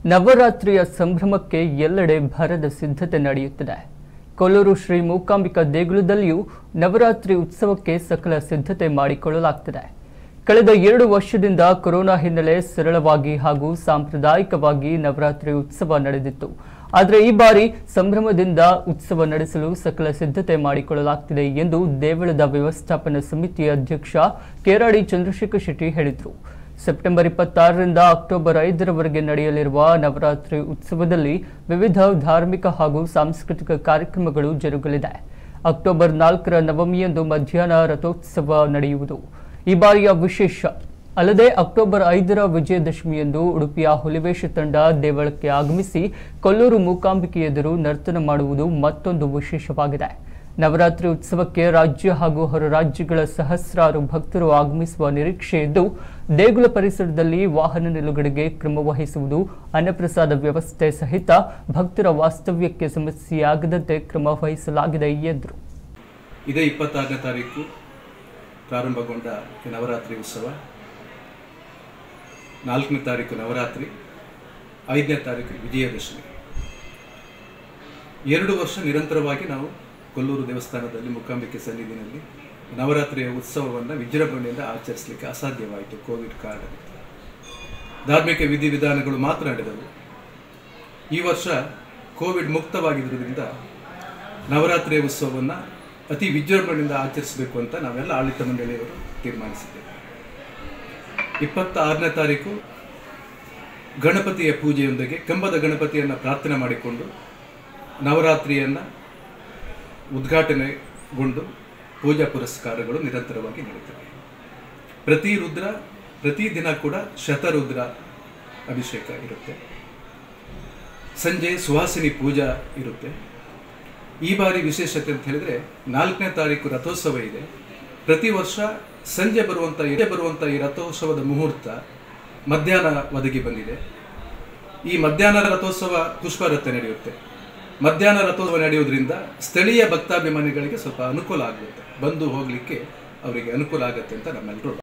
ನವರಾತ್ರಿಯ ಸಂಭ್ರಮಕ್ಕೆ ಎಲ್ಲೆಡೆ ಭರದ ಸಿದ್ಧತೆ ನಡೆಯುತ್ತಿದೆ ಕೊಲ್ಲೂರು ಶ್ರೀ ಮೂಕಾಂಬಿಕಾ ದೇಗುಲದಲ್ಲಿಯೂ ನವರಾತ್ರಿ ಉತ್ಸವಕ್ಕೆ ಸಕಲ ಸಿದ್ಧತೆ ಮಾಡಿಕೊಳ್ಳಲಾಗ್ತಿದೆ ಕಳೆದ ಎರಡು ವರ್ಷದಿಂದ ಕೊರೋನಾ ಹಿನ್ನೆಲೆ ಸರಳವಾಗಿ ಹಾಗೂ ಸಾಂಪ್ರದಾಯಿಕವಾಗಿ ನವರಾತ್ರಿ ಉತ್ಸವ ನಡೆದಿತ್ತು ಆದರೆ ಈ ಬಾರಿ ಸಂಭ್ರಮದಿಂದ ಉತ್ಸವ ನಡೆಸಲು ಸಕಲ ಸಿದ್ಧತೆ ಮಾಡಿಕೊಳ್ಳಲಾಗ್ತಿದೆ ಎಂದು ದೇವಳದ ವ್ಯವಸ್ಥಾಪನಾ ಸಮಿತಿ ಅಧ್ಯಕ್ಷ ಕೇರಾಡಿ ಚಂದ್ರಶೇಖರ್ ಶೆಟ್ಟಿ ಹೇಳಿದರು ಸೆಪ್ಟೆಂಬರ್ ಇಪ್ಪತ್ತಾರರಿಂದ ಅಕ್ಟೋಬರ್ ಐದರವರೆಗೆ ನಡೆಯಲಿರುವ ನವರಾತ್ರಿ ಉತ್ಸವದಲ್ಲಿ ವಿವಿಧ ಧಾರ್ಮಿಕ ಹಾಗೂ ಸಾಂಸ್ಕೃತಿಕ ಕಾರ್ಯಕ್ರಮಗಳು ಜರುಗಲಿದೆ ಅಕ್ಟೋಬರ್ ನಾಲ್ಕರ ನವಮಿಯಂದು ಮಧ್ಯಾಹ್ನ ರಥೋತ್ಸವ ನಡೆಯುವುದು ಈ ಬಾರಿಯ ವಿಶೇಷ ಅಲ್ಲದೆ ಅಕ್ಟೋಬರ್ ಐದರ ವಿಜಯದಶಮಿಯಂದು ಉಡುಪಿಯ ಹುಲಿವೇಷ ತಂಡ ದೇವಳಕ್ಕೆ ಆಗಮಿಸಿ ಕೊಲ್ಲೂರು ಮೂಕಾಂಬಿಕೆ ಎದುರು ನರ್ತನ ಮಾಡುವುದು ಮತ್ತೊಂದು ವಿಶೇಷವಾಗಿದೆ ನವರಾತ್ರಿ ಉತ್ಸವಕ್ಕೆ ರಾಜ್ಯ ಹಾಗೂ ಹೊರ ರಾಜ್ಯಗಳ ಸಹಸ್ರಾರು ಭಕ್ತರು ಆಗಮಿಸುವ ನಿರೀಕ್ಷೆ ಇದ್ದು ದೇಗುಲ ಪರಿಸರದಲ್ಲಿ ವಾಹನ ನಿಲುಗಡೆಗೆ ಕ್ರಮ ವಹಿಸುವುದು ಅನ್ನಪ್ರಸಾದ ವ್ಯವಸ್ಥೆ ಸಹಿತ ಭಕ್ತರ ವಾಸ್ತವ್ಯಕ್ಕೆ ಸಮಸ್ಯೆಯಾಗದಂತೆ ಕ್ರಮ ವಹಿಸಲಾಗಿದೆ ಎಂದರು ಇದೇ ಇಪ್ಪತ್ತಾರನೇ ತಾರೀಕು ಪ್ರಾರಂಭಗೊಂಡ ಈ ನವರಾತ್ರಿ ಉತ್ಸವ ನಾಲ್ಕನೇ ತಾರೀಕು ನವರಾತ್ರಿ ಐದನೇ ತಾರೀಕು ವಿಜಯದಶಮಿ ಎರಡು ವರ್ಷ ನಿರಂತರವಾಗಿ ನಾವು ಕೊಲ್ಲೂರು ದೇವಸ್ಥಾನದಲ್ಲಿ ಮುಕಾಂಬಿಕೆ ಸನ್ನಿಧಿನಲ್ಲಿ ನವರಾತ್ರಿಯ ಉತ್ಸವವನ್ನು ವಿಜೃಂಭಣೆಯಿಂದ ಆಚರಿಸಲಿಕ್ಕೆ ಅಸಾಧ್ಯವಾಯಿತು ಕೋವಿಡ್ ಕಾರಣದಿಂದ ಧಾರ್ಮಿಕ ವಿಧಿವಿಧಾನಗಳು ಮಾತ್ರ ನಡೆದವು ಈ ವರ್ಷ ಕೋವಿಡ್ ಮುಕ್ತವಾಗಿದ್ದರಿಂದ ನವರಾತ್ರಿಯ ಉತ್ಸವವನ್ನು ಅತಿ ವಿಜೃಂಭಣೆಯಿಂದ ಆಚರಿಸಬೇಕು ಅಂತ ನಾವೆಲ್ಲ ಆಡಳಿತ ಮಂಡಳಿಯವರು ತೀರ್ಮಾನಿಸಿದ್ದೇವೆ ಇಪ್ಪತ್ತ ಆರನೇ ತಾರೀಕು ಗಣಪತಿಯ ಪೂಜೆಯೊಂದಿಗೆ ಕಂಬದ ಗಣಪತಿಯನ್ನು ಪ್ರಾರ್ಥನೆ ಮಾಡಿಕೊಂಡು ನವರಾತ್ರಿಯನ್ನು ಉದ್ಘಾಟನೆಗೊಂಡು ಪೂಜಾ ಪುರಸ್ಕಾರಗಳು ನಿರಂತರವಾಗಿ ನಡೀತವೆ ಪ್ರತಿ ರುದ್ರ ಪ್ರತಿ ದಿನ ಕೂಡ ಶತರುದ್ರ ಅಭಿಷೇಕ ಇರುತ್ತೆ ಸಂಜೆ ಸುಹಾಸಿನಿ ಪೂಜಾ ಇರುತ್ತೆ ಈ ಬಾರಿ ವಿಶೇಷತೆ ಅಂತ ಹೇಳಿದ್ರೆ ನಾಲ್ಕನೇ ತಾರೀಕು ರಥೋತ್ಸವ ಇದೆ ಪ್ರತಿ ವರ್ಷ ಸಂಜೆ ಬರುವಂಥ ಎಡೆ ಬರುವಂಥ ಈ ರಥೋತ್ಸವದ ಮುಹೂರ್ತ ಮಧ್ಯಾಹ್ನ ಒದಗಿ ಬಂದಿದೆ ಈ ಮಧ್ಯಾಹ್ನ ರಥೋತ್ಸವ ಪುಷ್ಪರಥ ನಡೆಯುತ್ತೆ ಮಧ್ಯಾಹ್ನ ರಥೋತ್ಸವ ನಡೆಯೋದ್ರಿಂದ ಸ್ಥಳೀಯ ಭಕ್ತಾಭಿಮಾನಿಗಳಿಗೆ ಸ್ವಲ್ಪ ಅನುಕೂಲ ಆಗುತ್ತೆ ಬಂದು ಹೋಗಲಿಕ್ಕೆ ಅವರಿಗೆ ಅನುಕೂಲ ಆಗುತ್ತೆ ಅಂತ ನಮ್ಮೆಲ್ಲರೂ